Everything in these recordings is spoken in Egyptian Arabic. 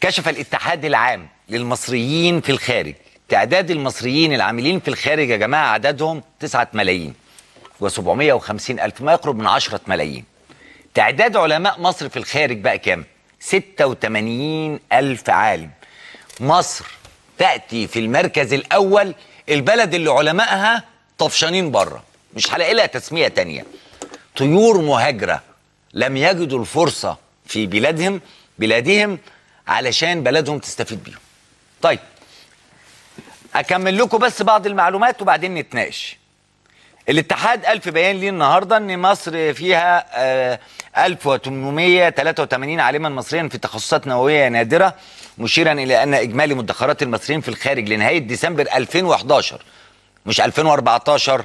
كشف الاتحاد العام للمصريين في الخارج تعداد المصريين العاملين في الخارج يا جماعة عددهم 9 ملايين و750 ألف ما يقرب من 10 ملايين تعداد علماء مصر في الخارج بقى كام 86 ألف عالم مصر تأتي في المركز الأول البلد اللي علمائها طفشانين بره مش هلاقي لها تسمية تانية طيور مهاجرة لم يجدوا الفرصة في بلادهم بلادهم علشان بلدهم تستفيد بيهم طيب أكمل لكم بس بعض المعلومات وبعدين نتناقش الاتحاد قال في بيان ليه النهارده ان مصر فيها آه 1883 عالما مصريا في تخصصات نوويه نادره مشيرا الى ان اجمالي مدخرات المصريين في الخارج لنهايه ديسمبر 2011 مش 2014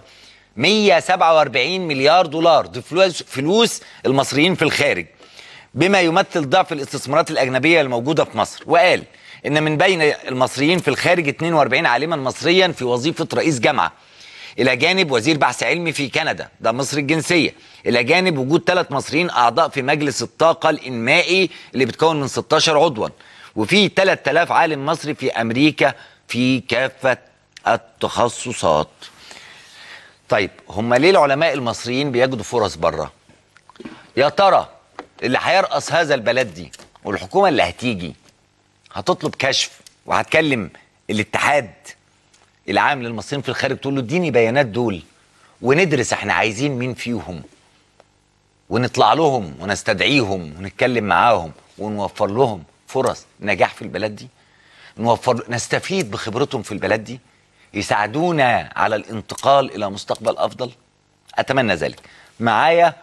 147 مليار دولار دي فلوس فلوس المصريين في الخارج بما يمثل ضعف الاستثمارات الاجنبيه الموجوده في مصر وقال ان من بين المصريين في الخارج 42 عالما مصريا في وظيفه رئيس جامعه الى جانب وزير بحث علمي في كندا ده مصري الجنسيه الى جانب وجود ثلاث مصريين اعضاء في مجلس الطاقه الانمائي اللي بتكون من 16 عضوا وفي 3000 عالم مصري في امريكا في كافه التخصصات طيب هم ليه العلماء المصريين بيجدوا فرص بره يا ترى اللي هيرأس هذا البلد دي والحكومه اللي هتيجي هتطلب كشف وهتكلم الاتحاد العام للمصريين في الخارج تقول له اديني بيانات دول وندرس احنا عايزين مين فيهم ونطلع لهم ونستدعيهم ونتكلم معاهم ونوفر لهم فرص نجاح في البلد دي نوفر نستفيد بخبرتهم في البلد دي يساعدونا على الانتقال الى مستقبل افضل اتمنى ذلك معايا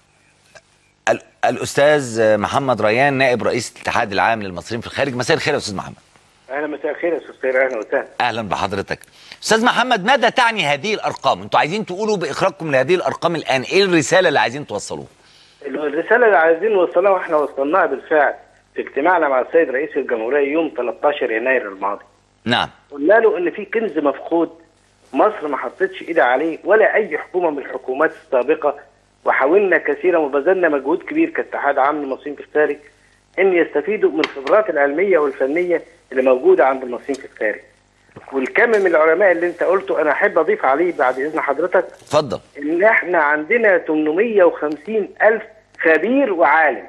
ال- الاستاذ محمد ريان نائب رئيس الاتحاد العام للمصريين في الخارج مساء الخير يا استاذ محمد اهلا مساء الخير يا استاذ خير اهلا وسهلا اهلا بحضرتك استاذ محمد ماذا تعني هذه الارقام انتوا عايزين تقولوا باخراجكم لهذه الارقام الان ايه الرساله اللي عايزين توصلوها الرساله اللي عايزين نوصلها واحنا وصلناها بالفعل في اجتماعنا مع السيد رئيس الجمهوريه يوم 13 يناير الماضي نعم قلنا له ان في كنز مفقود مصر ما حطتش ايدها عليه ولا اي حكومه من الحكومات السابقه وحاولنا كثيرا وبذلنا مجهود كبير كاتحاد عام للمصريين في الخارج ان يستفيدوا من الخبرات العلميه والفنيه اللي موجوده عند المصريين في الخارج والكم من العلماء اللي انت قلته انا احب اضيف عليه بعد اذن حضرتك اتفضل ان احنا عندنا 850 الف خبير وعالم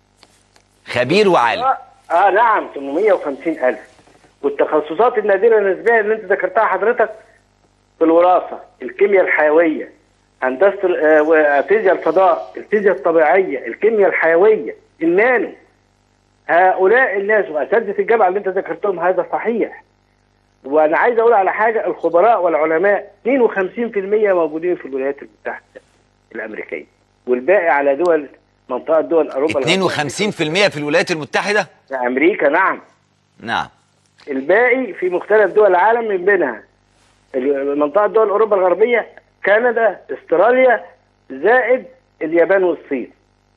خبير وعالم اه, آه نعم 850 الف والتخصصات النادره النسبيه اللي انت ذكرتها حضرتك في الوراثه الكيمياء الحيويه هندسه ال- آه، وفيزياء الفضاء الفيزياء الطبيعيه الكيمياء الحيويه النانو هؤلاء الناس واساتذه الجامعه اللي انت ذكرتهم هذا صحيح وانا عايز اقول على حاجه الخبراء والعلماء 52% موجودين في الولايات المتحده الامريكيه والباقي على دول منطقه دول اوروبا 52% في الولايات المتحده في امريكا نعم نعم الباقي في مختلف دول العالم من بينها منطقه دول اوروبا الغربيه كندا استراليا زائد اليابان والصين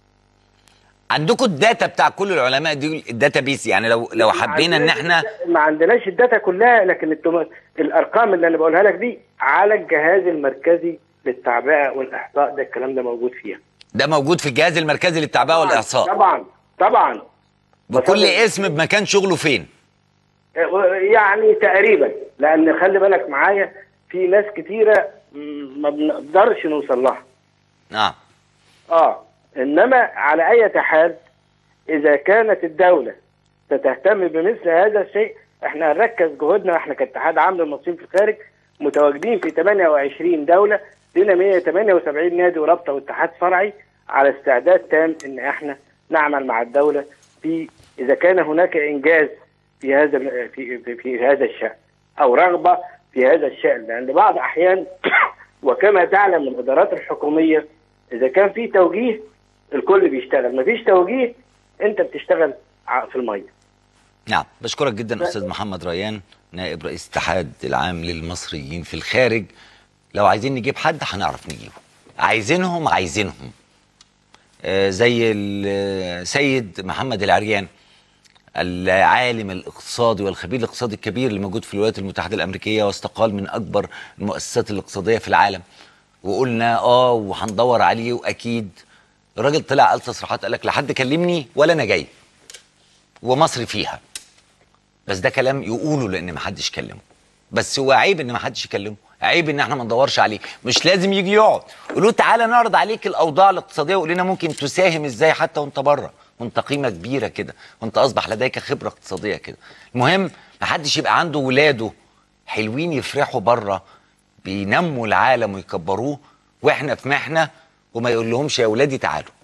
عندكم الداتا بتاع كل العلماء دي الداتا بيس يعني لو لو حبينا ان احنا ما عندناش الداتا كلها لكن التم... الارقام اللي انا بقولها لك دي على الجهاز المركزي للتعبئه والاحصاء ده الكلام ده موجود فيها ده موجود في الجهاز المركزي للتعبئه والاحصاء طبعا طبعا بكل وصل- اسم بمكان شغله فين يعني تقريبا لان خلي بالك معايا في ناس كتيره م- ما بنقدرش نوصل لها نعم اه انما على اي حال اذا كانت الدوله ستهتم بمثل هذا الشيء احنا هنركز جهودنا احنا كاتحاد عام للمصريين في الخارج متواجدين في 28 دوله لنا 178 نادي ورابطه واتحاد فرعي على استعداد تام ان احنا نعمل مع الدوله في اذا كان هناك انجاز في هذا ال- في في, في هذا الشان او رغبه في هذا الشان لان بعض احيان وكما تعلم الادارات الحكوميه اذا كان في توجيه الكل بيشتغل مفيش توجيه انت بتشتغل ع- في الميه نعم بشكرك جدا استاذ محمد ريان نائب رئيس الاتحاد العام للمصريين في الخارج لو عايزين نجيب حد هنعرف نجيبه عايزينهم عايزينهم آه زي السيد محمد العريان العالم الاقتصادي والخبير الاقتصادي الكبير اللي موجود في الولايات المتحده الامريكيه واستقال من اكبر المؤسسات الاقتصاديه في العالم وقلنا اه وهندور عليه واكيد الراجل طلع قال تصريحات قال لك لا حد كلمني ولا انا جاي ومصر فيها بس ده كلام يقوله لان ما حدش كلمه بس هو عيب ان ما حدش يكلمه عيب ان احنا ما ندورش عليه مش لازم يجي يقعد قولوا تعالى نعرض عليك الاوضاع الاقتصاديه وقول لنا ممكن تساهم ازاي حتى وانت بره وانت قيمه كبيره كده وانت اصبح لديك خبره اقتصاديه كده المهم ما حدش يبقى عنده ولاده حلوين يفرحوا بره بينموا العالم ويكبروه واحنا في محنه وما يقول لهمش يا ولادي تعالوا